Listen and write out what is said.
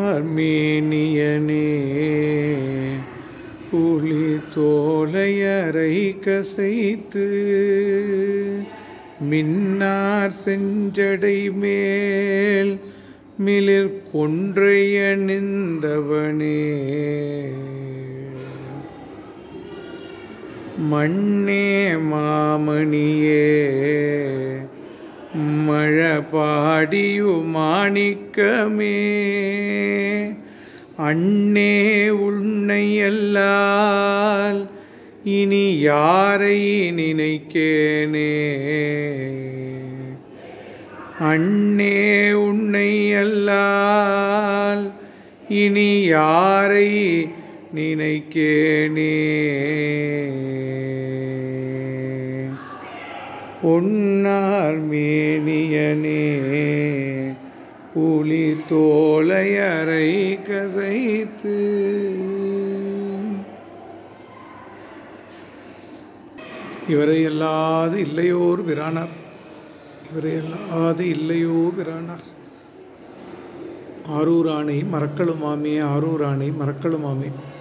பொன்னார் மேனியனே புலி தோலையரை கசைத்து மின்னார் செஞ்சடை மேல் மிளிர் கொன்றைய நின்றவனே மண்ணே மாமணியே மழபாடியு மாணிக்கமே அண்ணே உன்னையல்லால் இனி யாரை நினைக்கேனே அண்ணே உன்னையல்லால் இனி யாரை நினைக்கேனே பொன்னார் மேனியனே புலி தோலையரை கசைத்து இவரை அல்லாது இல்லையோர் பிரானார் இவரை அல்லாது இல்லையோ பிரானார் ஆரூராணை மறக்களுமாமே ஆரூராணை மறக்களுமாமே